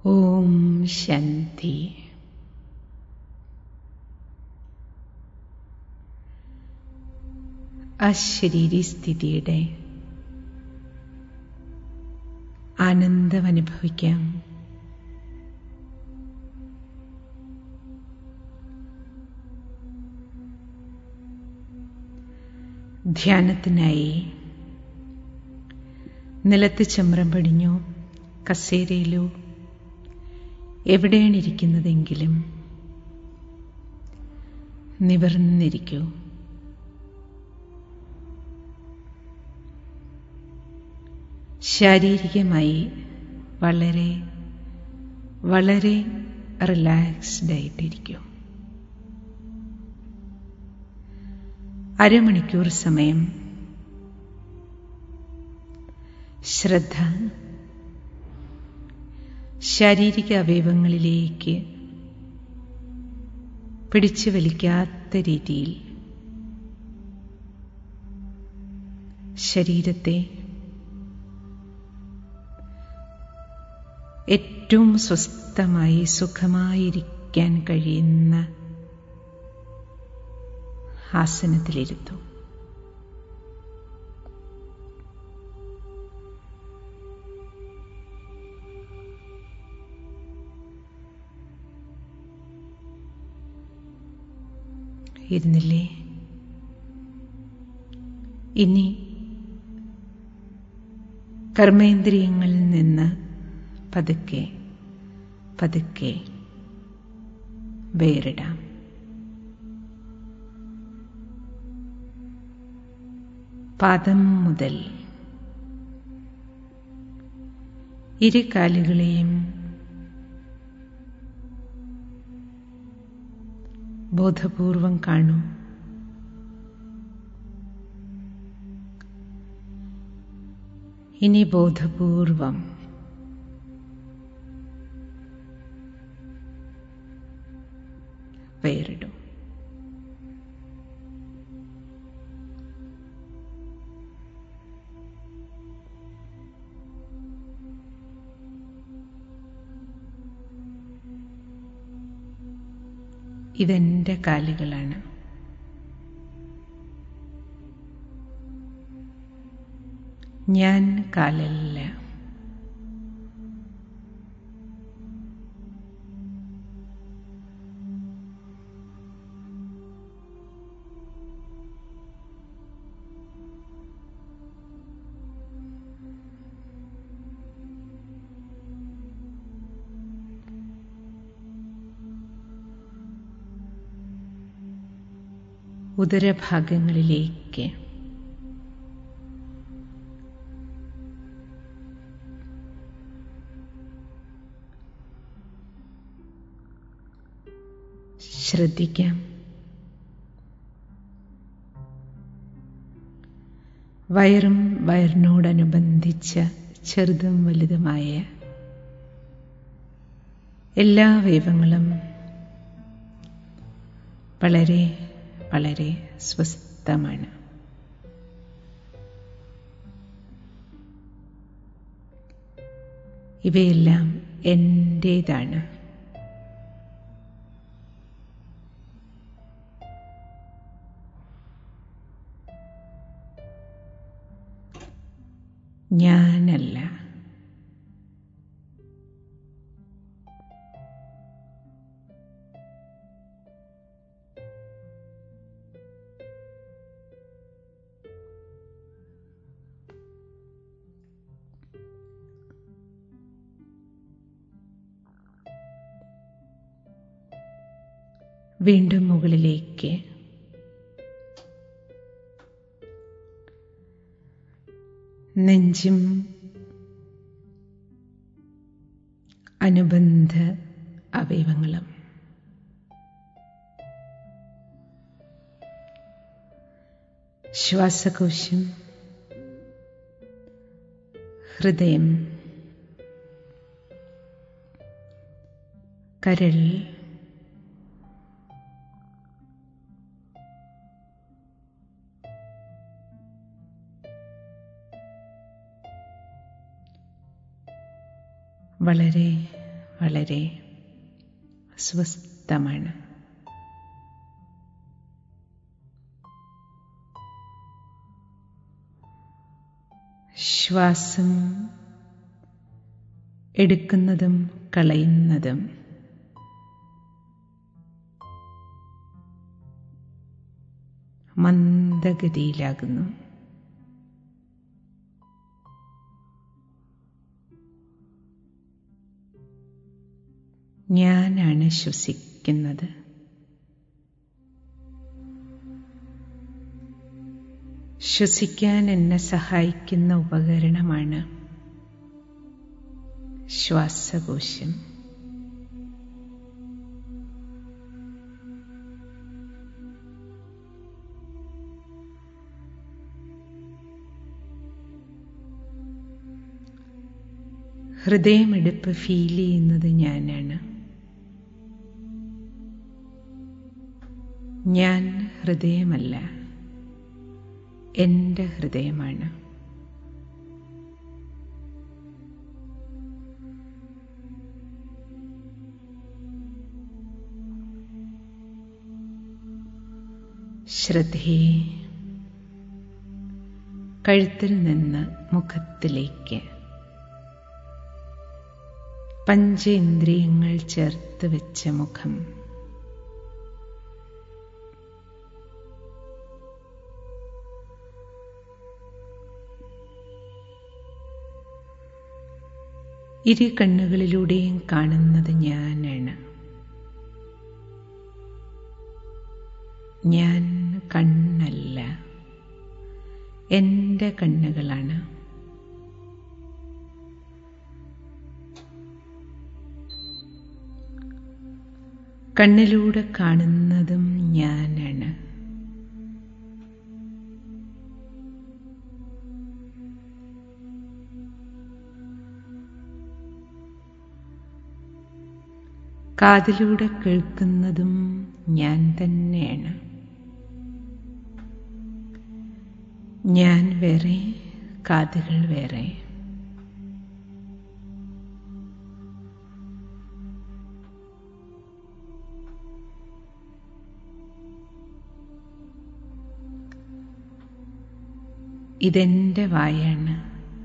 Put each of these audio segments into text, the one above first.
ഓം ശാന്തി അശരീരി സ്ഥിതിയുടെ ആനന്ദം അനുഭവിക്കാം ധ്യാനത്തിനായി നിലത്ത് ചമ്രം പടിഞ്ഞോ കസേരയിലോ എവിടെയാണ് ഇരിക്കുന്നതെങ്കിലും നിവർന്നിരിക്കൂ ശാരീരികമായി വളരെ വളരെ റിലാക്സ്ഡ് ആയിട്ടിരിക്കും അരമണിക്കൂർ സമയം ശ്രദ്ധ ശാരീരിക അവയവങ്ങളിലേക്ക് പിടിച്ചു വലിക്കാത്ത രീതിയിൽ ശരീരത്തെ ഏറ്റവും സ്വസ്ഥമായി സുഖമായിരിക്കാൻ കഴിയുന്ന ആസനത്തിലിരുത്തും ഇരുന്നില്ലേ ഇനി കർമ്മേന്ദ്രിയങ്ങളിൽ നിന്ന് പതുക്കെ പതുക്കെ വേറിടാം പാദം മുതൽ ഇരു കാലുകളെയും ബോധപൂർവം കാണൂ ഇനി ബോധപൂർവം വേറിടും ഇതെന്റെ കാലുകളാണ് ഞാൻ കാലല്ല ഉദരഭാഗങ്ങളിലേക്ക് ശ്രദ്ധിക്കാം വയറും വയറിനോടനുബന്ധിച്ച ചെറുതും വലുതുമായ എല്ലാ അവയവങ്ങളും വളരെ വളരെ സ്വസ്ഥമാണ് ഇവയെല്ലാം എൻ്റേതാണ് ഞാനല്ല വീണ്ടും മുകളിലേക്ക് നെഞ്ചും അനുബന്ധ അവയവങ്ങളും ശ്വാസകോശം ഹൃദയം കരൾ വളരെ വളരെ സ്വസ്ഥമാണ് ശ്വാസം എടുക്കുന്നതും കളയുന്നതും മന്ദഗതിയിലാകുന്നു ഞാനാണ് ശ്വസിക്കുന്നത് ശ്വസിക്കാൻ എന്നെ സഹായിക്കുന്ന ഉപകരണമാണ് ശ്വാസകോശം ഹൃദയമെടുപ്പ് ഫീൽ ചെയ്യുന്നത് ഞാനാണ് ഞാൻ ഹൃദയമല്ല എൻ്റെ ഹൃദയമാണ് ശ്രദ്ധയെ കഴുത്തിൽ നിന്ന് മുഖത്തിലേക്ക് പഞ്ചേന്ദ്രിയങ്ങൾ ചേർത്ത് വെച്ച മുഖം ഇരു കണ്ണുകളിലൂടെയും കാണുന്നത് ഞാനാണ് ഞാൻ കണ്ണല്ല എൻ്റെ കണ്ണുകളാണ് കണ്ണിലൂടെ കാണുന്നതും ഞാനാണ് കാതിലൂടെ കേൾക്കുന്നതും ഞാൻ തന്നെയാണ് ഞാൻ വേറെ കാതുകൾ വേറെ ഇതെന്റെ വായാണ്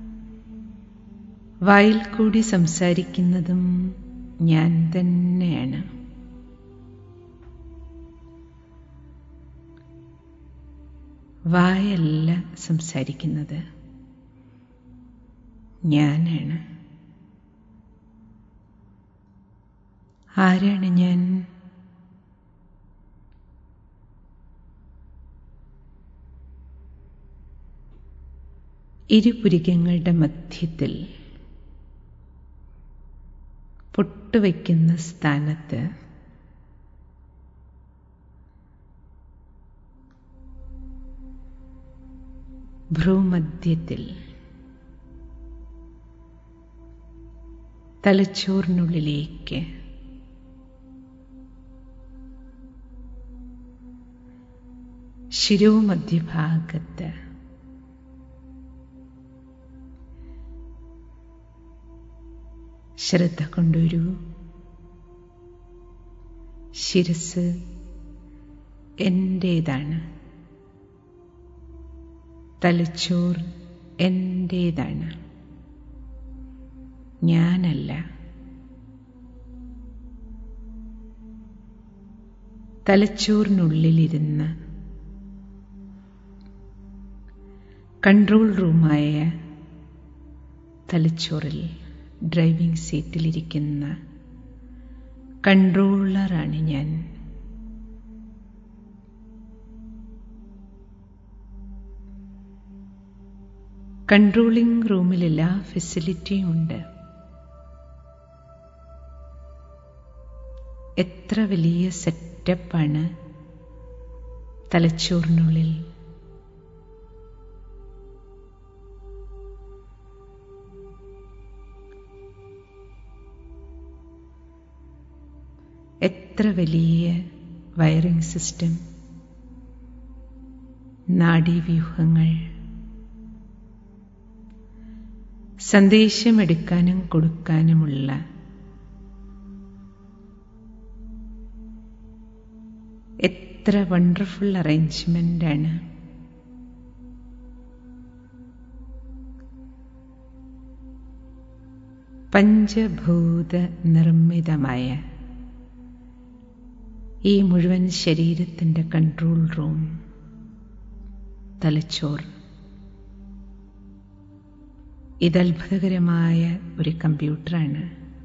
വായിൽ കൂടി സംസാരിക്കുന്നതും ഞാൻ തന്നെയാണ് വായല്ല സംസാരിക്കുന്നത് ഞാനാണ് ആരാണ് ഞാൻ ഇരുപുരികങ്ങളുടെ മധ്യത്തിൽ പൊട്ടുവയ്ക്കുന്ന സ്ഥാനത്ത് ഭ്രൂമധ്യത്തിൽ തലച്ചോറിനുള്ളിലേക്ക് ശിരോമധ്യഭാഗത്ത് ശ്രദ്ധ കൊണ്ടുവരൂ ശിരസ് എൻ്റേതാണ് തലച്ചോർ എൻ്റേതാണ് ഞാനല്ല തലച്ചോറിനുള്ളിലിരുന്ന് കൺട്രോൾ റൂമായ തലച്ചോറിൽ ഡ്രൈവിംഗ് സീറ്റിലിരിക്കുന്ന കൺട്രോളറാണ് ഞാൻ കൺട്രോളിംഗ് റൂമിൽ എല്ലാ ഫെസിലിറ്റിയും ഉണ്ട് എത്ര വലിയ സെറ്റപ്പാണ് തലച്ചോറിനുള്ളിൽ എത്ര വലിയ വയറിംഗ് സിസ്റ്റം നാഡീവ്യൂഹങ്ങൾ സന്ദേശമെടുക്കാനും കൊടുക്കാനുമുള്ള എത്ര വണ്ടർഫുൾ അറേഞ്ച്മെന്റ് ആണ് പഞ്ചഭൂത നിർമ്മിതമായ ഈ മുഴുവൻ ശരീരത്തിൻ്റെ കൺട്രോൾ റൂം തലച്ചോർ ഇത് അത്ഭുതകരമായ ഒരു കമ്പ്യൂട്ടറാണ്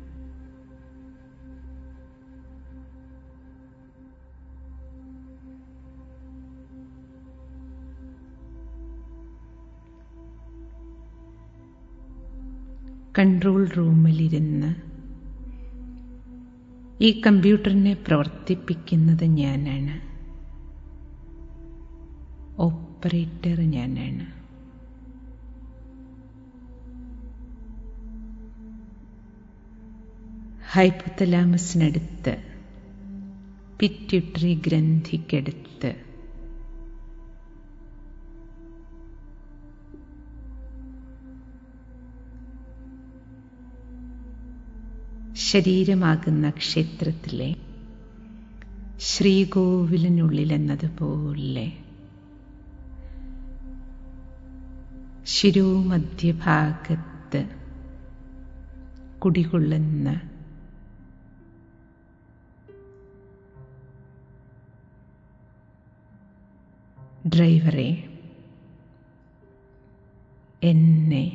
കൺട്രോൾ റൂമിലിരുന്ന് ഈ കമ്പ്യൂട്ടറിനെ പ്രവർത്തിപ്പിക്കുന്നത് ഞാനാണ് ഓപ്പറേറ്റർ ഞാനാണ് ഹൈപ്പോത്തലാമസിനടുത്ത് പിറ്റ്യുട്ടറി ഗ്രന്ഥിക്കടുത്ത് ശരീരമാകുന്ന ക്ഷേത്രത്തിലെ ശ്രീകോവിലിനുള്ളിലെന്നതുപോലെ ശിരോമധ്യഭാഗത്ത് കുടികൊള്ളുന്ന ഡ്രൈവറെ എന്നെ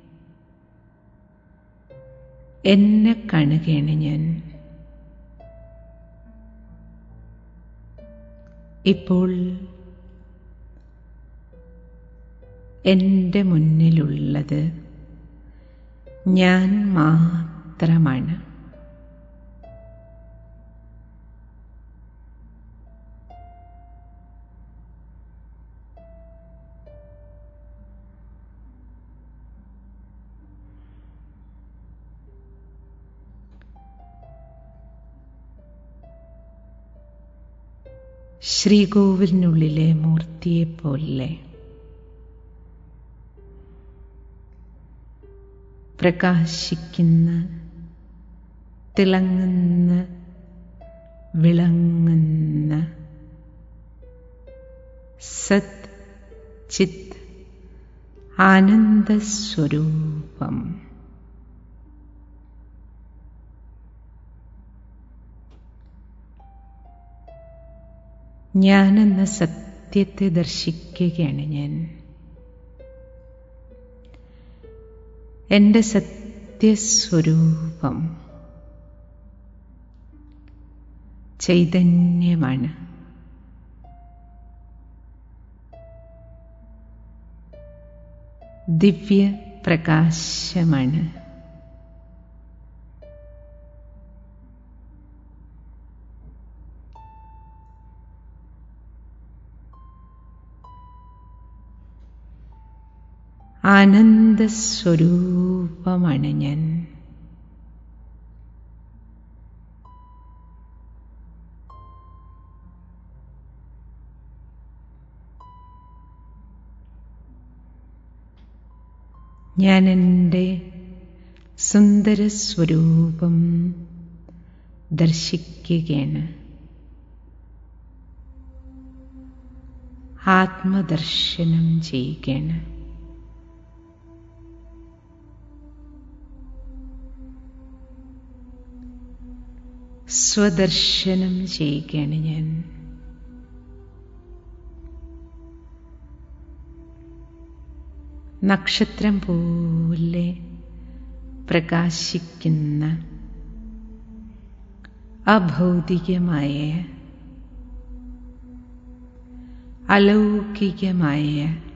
എന്നെ കാണുകയാണ് ഞാൻ ഇപ്പോൾ എൻ്റെ മുന്നിലുള്ളത് ഞാൻ മാത്രമാണ് ശ്രീകോവിലിനുള്ളിലെ മൂർത്തിയെപ്പോലെ പ്രകാശിക്കുന്ന തിളങ്ങുന്ന വിളങ്ങുന്ന സത് ചിത് ആനന്ദസ്വരൂപം ഞാനെന്ന സത്യത്തെ ദർശിക്കുകയാണ് ഞാൻ എൻ്റെ സത്യസ്വരൂപം ചൈതന്യമാണ് ദിവ്യ പ്രകാശമാണ് ആനന്ദസ്വരൂപമാണ് ഞാൻ ഞാൻ എൻ്റെ സുന്ദര സ്വരൂപം ദർശിക്കുകയാണ് ആത്മദർശനം ചെയ്യുകയാണ് സ്വദർശനം ചെയ്യുകയാണ് ഞാൻ നക്ഷത്രം പോലെ പ്രകാശിക്കുന്ന അഭൗതികമായ അലൗകികമായ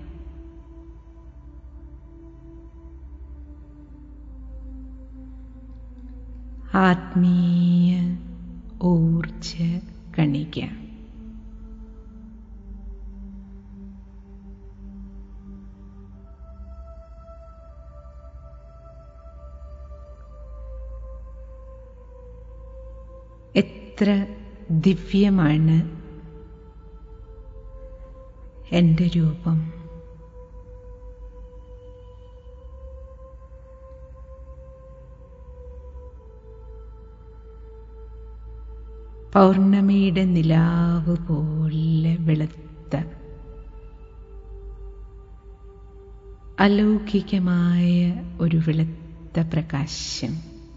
ആത്മീയ ഊർജ കണിക എത്ര ദിവ്യമാണ് എൻ്റെ രൂപം പൗർണമിയുടെ നിലാവ് പോലെ വെളുത്ത അലൗകികമായ ഒരു വെളുത്ത പ്രകാശം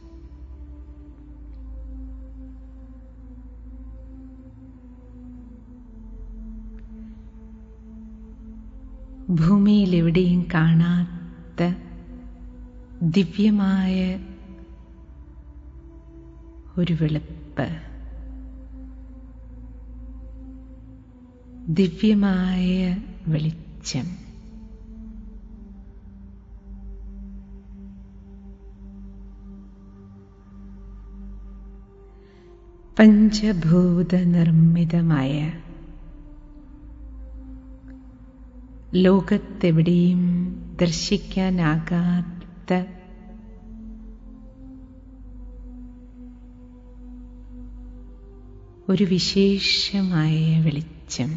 ഭൂമിയിൽ എവിടെയും കാണാത്ത ദിവ്യമായ ഒരു വെളുപ്പ് ദിവ്യമായ വെളിച്ചം പഞ്ചഭൂത നിർമ്മിതമായ ലോകത്തെവിടെയും ദർശിക്കാനാകാത്ത ഒരു വിശേഷമായ വെളിച്ചം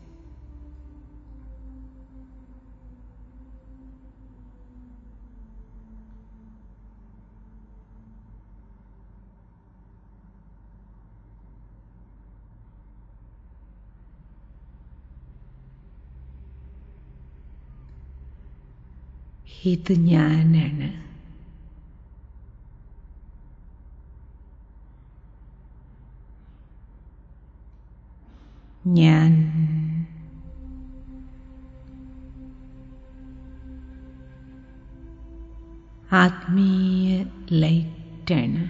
ഇത് ഞാനാണ് ഞാൻ ആത്മീയ ലൈറ്റാണ്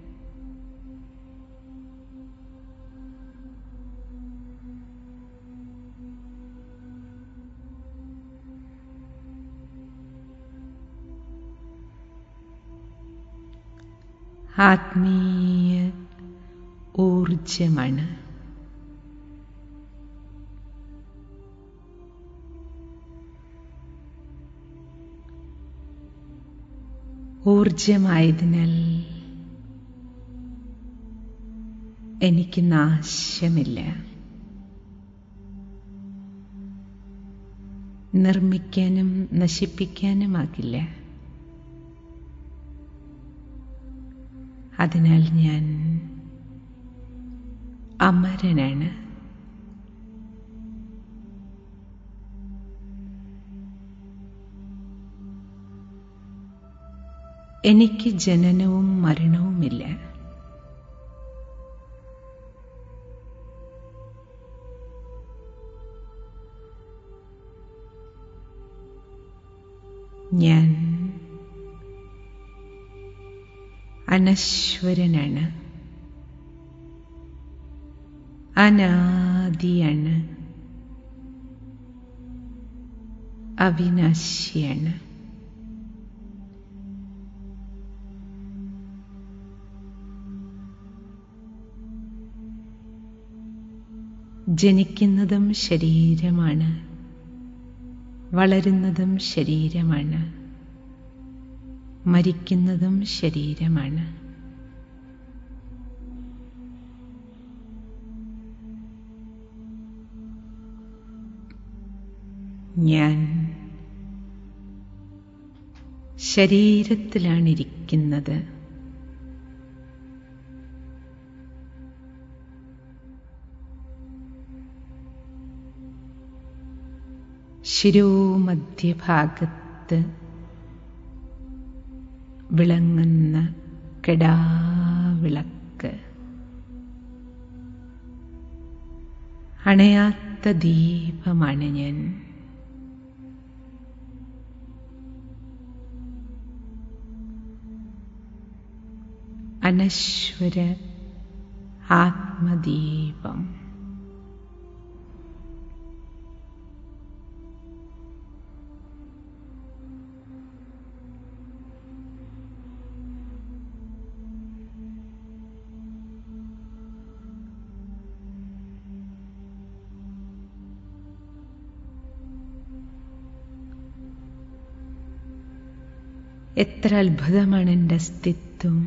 ആത്മീയ ഊർജമാണ് ഊർജമായതിനാൽ എനിക്ക് നാശമില്ല നിർമ്മിക്കാനും നശിപ്പിക്കാനുമാകില്ല അതിനാൽ ഞാൻ അമരനാണ് എനിക്ക് ജനനവും മരണവുമില്ല ഞാൻ അനശ്വരനാണ് അനാദിയാണ് അവിനാശിയാണ് ജനിക്കുന്നതും ശരീരമാണ് വളരുന്നതും ശരീരമാണ് മരിക്കുന്നതും ശരീരമാണ് ഞാൻ ശരീരത്തിലാണിരിക്കുന്നത് ശിരോമധ്യഭാഗത്ത് വിളങ്ങുന്ന കെടാവിളക്ക് അണയാത്ത ദീപമാണ് ഞാൻ അനശ്വര ആത്മദീപം എത്ര അത്ഭുതമാണ് എൻ്റെ അസ്തിത്വം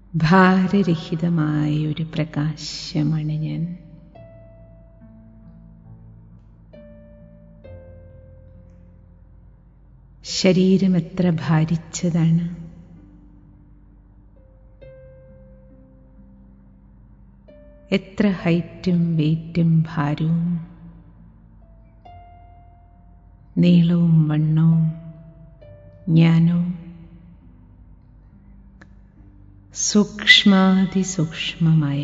ഭാരരഹിതമായ ഒരു പ്രകാശമാണ് ഞാൻ ശരീരം എത്ര ഭാരിച്ചതാണ് എത്ര ഹൈറ്റും വെയിറ്റും ഭാരവും നീളവും വണ്ണവും ജ്ഞാനവും സൂക്ഷ്മാതിസൂക്ഷ്മമായ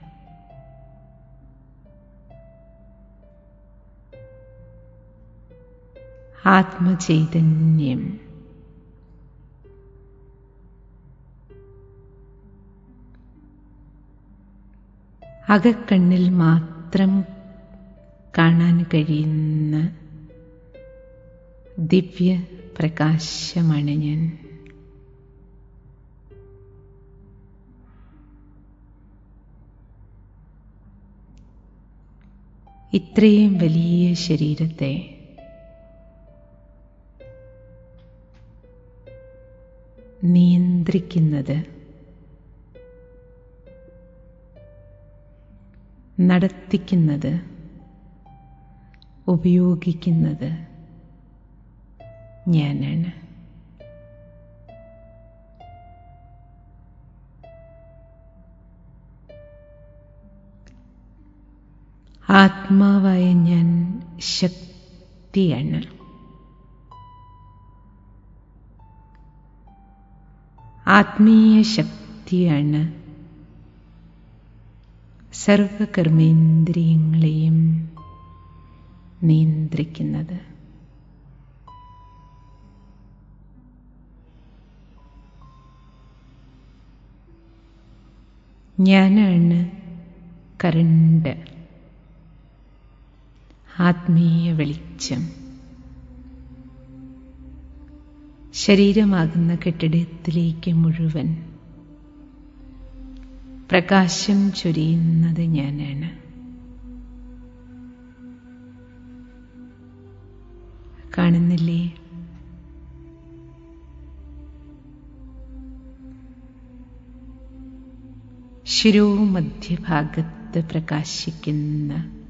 ആത്മചൈതന്യം അകക്കണ്ണിൽ മാത്രം കാണാൻ കഴിയുന്ന ദിവ്യ പ്രകാശമാണ് ഞാൻ ഇത്രയും വലിയ ശരീരത്തെ നിയന്ത്രിക്കുന്നത് നടത്തിക്കുന്നത് ഉപയോഗിക്കുന്നത് ഞാനാണ് ആത്മാവായ ഞാൻ ശക്തിയാണ് ആത്മീയ ശക്തിയാണ് സർവകർമ്മേന്ദ്രിയങ്ങളെയും നിയന്ത്രിക്കുന്നത് ഞാനാണ് കരണ്ട് ആത്മീയ വെളിച്ചം ശരീരമാകുന്ന കെട്ടിടത്തിലേക്ക് മുഴുവൻ പ്രകാശം ചൊരിയുന്നത് ഞാനാണ് കാണുന്നില്ലേ ശിരോ മധ്യഭാഗത്ത് പ്രകാശിക്കുന്ന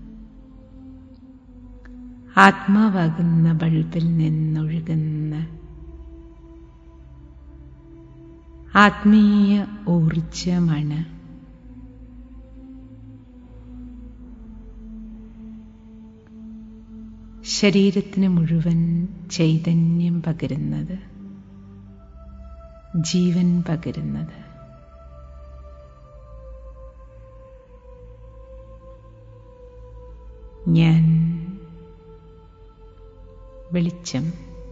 ആത്മാവാകുന്ന ബൾബിൽ നിന്നൊഴുകുന്ന ആത്മീയ ഊർജമാണ് ശരീരത്തിന് മുഴുവൻ ചൈതന്യം പകരുന്നത് ജീവൻ പകരുന്നത് ഞാൻ വെളിച്ചം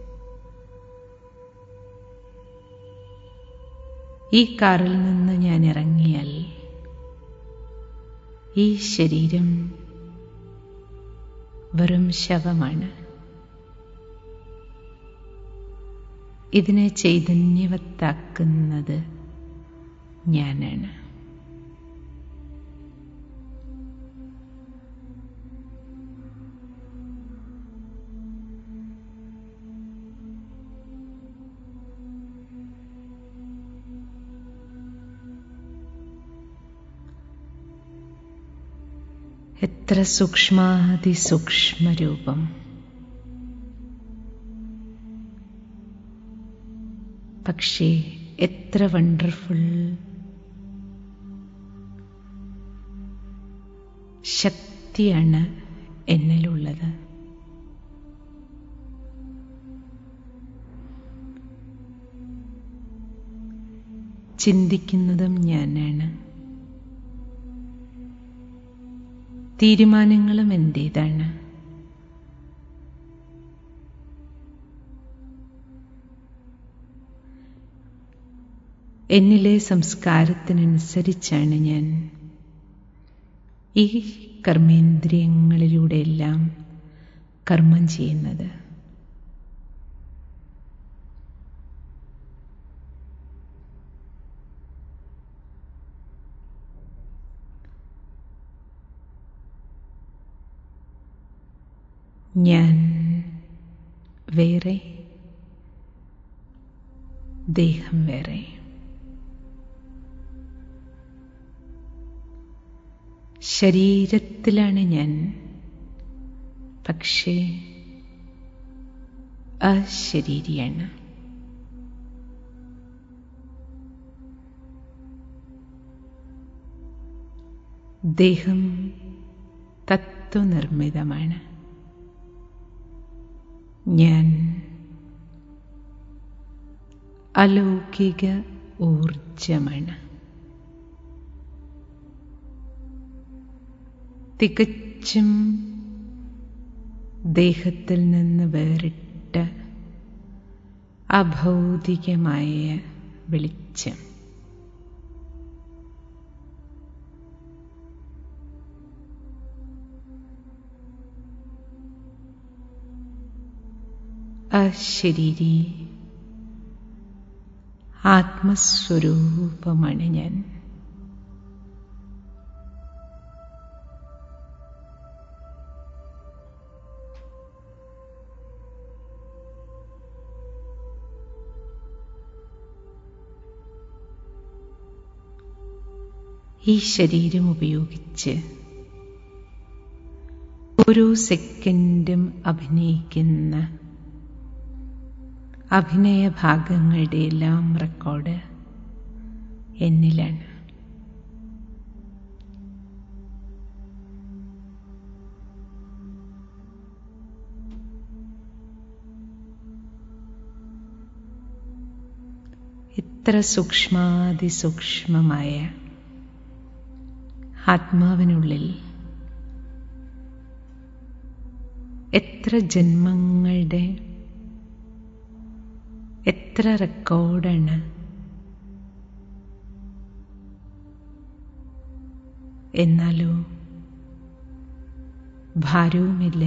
ഈ കാറിൽ നിന്ന് ഞാൻ ഇറങ്ങിയാൽ ഈ ശരീരം വെറും ശവമാണ് ഇതിനെ ചൈതന്യവത്താക്കുന്നത് ഞാനാണ് എത്ര സൂക്ഷ്മാതിസൂക്ഷ്മരൂപം പക്ഷേ എത്ര വണ്ടർഫുൾ ശക്തിയാണ് എന്നിലുള്ളത് ചിന്തിക്കുന്നതും ഞാനാണ് തീരുമാനങ്ങളും എൻ്റേതാണ് എന്നിലെ സംസ്കാരത്തിനനുസരിച്ചാണ് ഞാൻ ഈ കർമ്മേന്ദ്രിയങ്ങളിലൂടെയെല്ലാം കർമ്മം ചെയ്യുന്നത് ഞാൻ വേറെ ദേഹം വേറെ ശരീരത്തിലാണ് ഞാൻ പക്ഷേ അശരീരിയാണ് ദേഹം തത്വനിർമ്മിതമാണ് ഞാൻ അലൗകിക ഊർജമാണ് തികച്ചും ദേഹത്തിൽ നിന്ന് വേറിട്ട അഭൗതികമായ വെളിച്ചം അശരീരി ആത്മസ്വരൂപമാണ് ഞാൻ ഈ ശരീരം ഉപയോഗിച്ച് ഓരോ സെക്കൻഡും അഭിനയിക്കുന്ന അഭിനയ ഭാഗങ്ങളുടെ എല്ലാം റെക്കോർഡ് എന്നിലാണ് ഇത്ര സൂക്ഷ്മാതിസൂക്ഷ്മമായ ആത്മാവിനുള്ളിൽ എത്ര ജന്മങ്ങളുടെ എത്ര റെക്കോർഡാണ് എന്നാലോ ഭാരവുമില്ല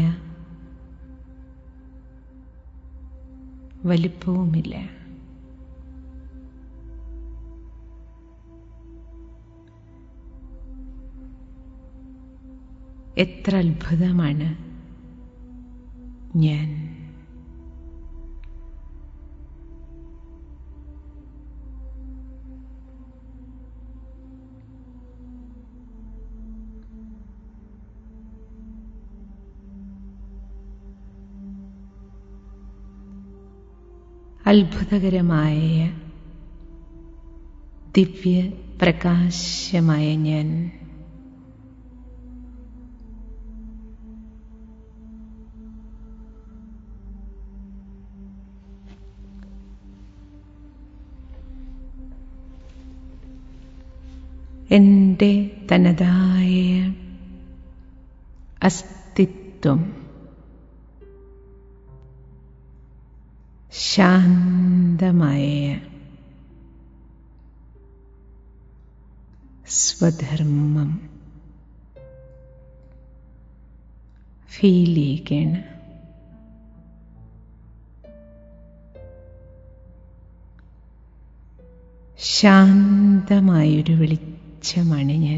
വലിപ്പവുമില്ല എത്ര അത്ഭുതമാണ് ഞാൻ അത്ഭുതകരമായ ദിവ്യ പ്രകാശമായ ഞാൻ എൻ്റെ തനതായ അസ്തിത്വം ശാന്തമായ സ്വധർമ്മം ഫീൽ ചെയ്യുകയാണ് ശാന്തമായൊരു വെളിച്ചമാണ് ഞാൻ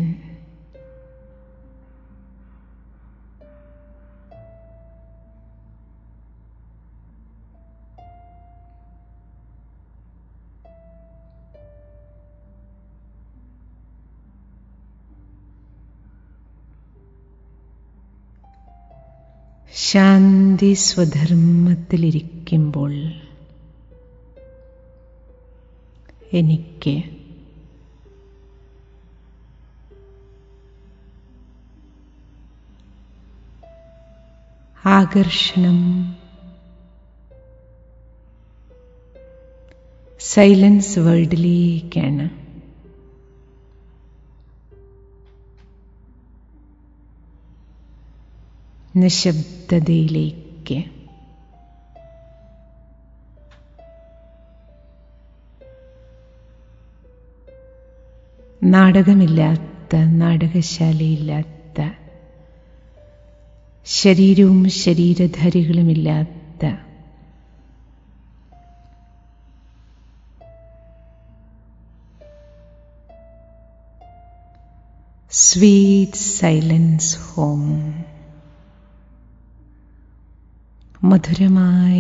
ശാന്തി സ്വധർമ്മത്തിലിരിക്കുമ്പോൾ എനിക്ക് ആകർഷണം സൈലൻസ് വേൾഡിലേക്കാണ് നിശബ്ദതയിലേക്ക് നാടകമില്ലാത്ത നാടകശാലയില്ലാത്ത ശരീരവും ശരീരധാരികളുമില്ലാത്ത സ്വീറ്റ് സൈലൻസ് ഹോം മധുരമായ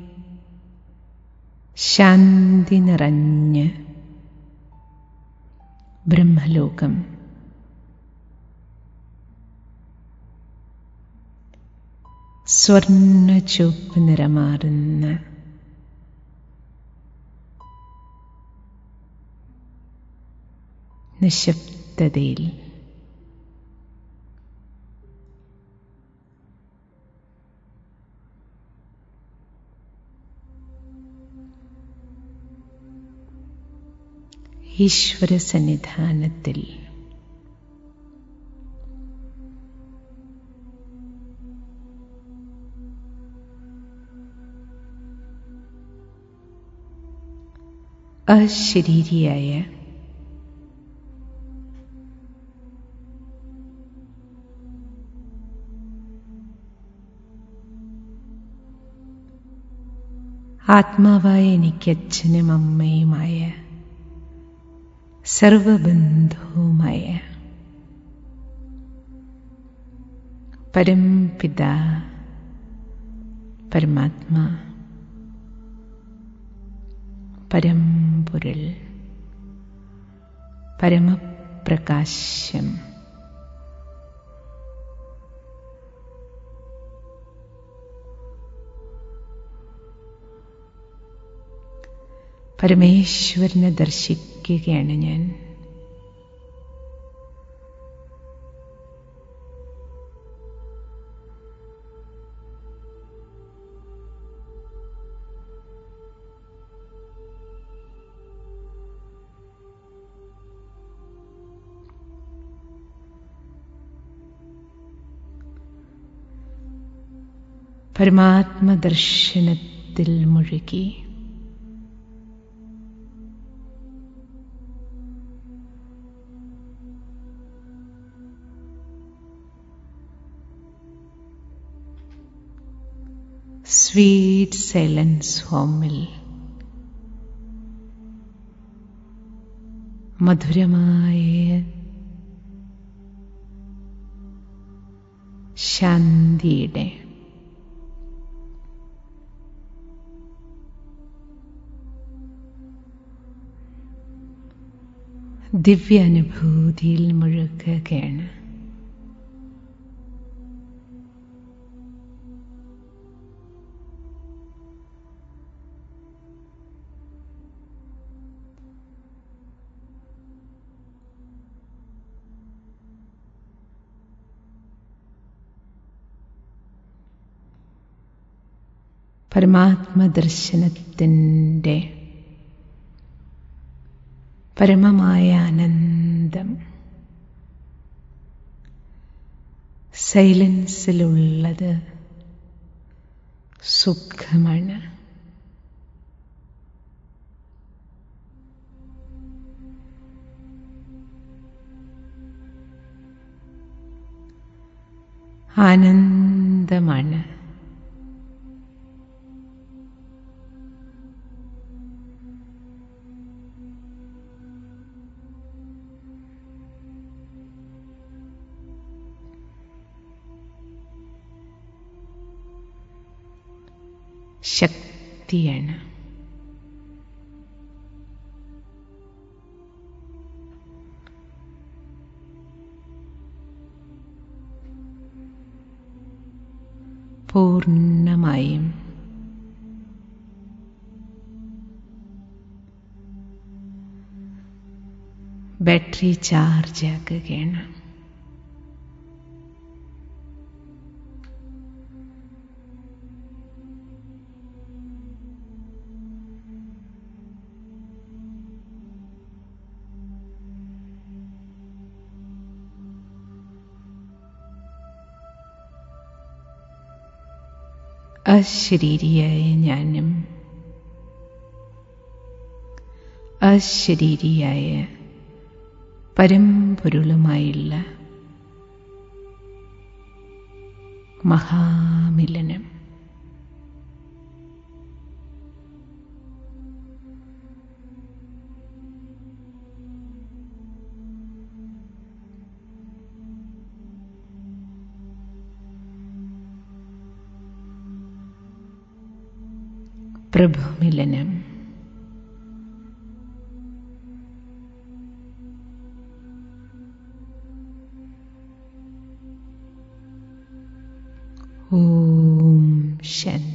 ശാന്തി നിറഞ്ഞ് ബ്രഹ്മലോകം സ്വർണ്ണ ചുവപ്പ് നിറമാറുന്ന നിശബ്ദതയിൽ ഈശ്വര സന്നിധാനത്തിൽ അശരീരിയായ ആത്മാവായ എനിക്ക് അച്ഛനും അമ്മയുമായ സർവബന്ധവുമായ പരംപിത പരമാത്മാ പരമ്പൊരുൾ പരമപ്രകാശം പരമേശ്വരനെ ദർശിക്കുകയാണ് ഞാൻ പരമാത്മദർശനത്തിൽ മുഴുകി സ്വീറ്റ് സൈലൻസ് ഹോമിൽ മധുരമായ ശാന്തിയുടെ ദിവ്യാനുഭൂതിയിൽ മുഴുകുകയാണ് പരമാത്മദർശനത്തിൻ്റെ പരമമായ ആനന്ദം സൈലൻസിലുള്ളത് സുഖമാണ് ആനന്ദമാണ് ശക്തിയാണ് പൂർണ്ണമായും ബാറ്ററി ചാർജ് ആക്കുകയാണ് അശരീരിയായ ഞാനും അശരീരിയായ പരമ്പൊരുളുമായുള്ള മഹാമിലനം പ്രഭുമിലനം ഓം ഷൻ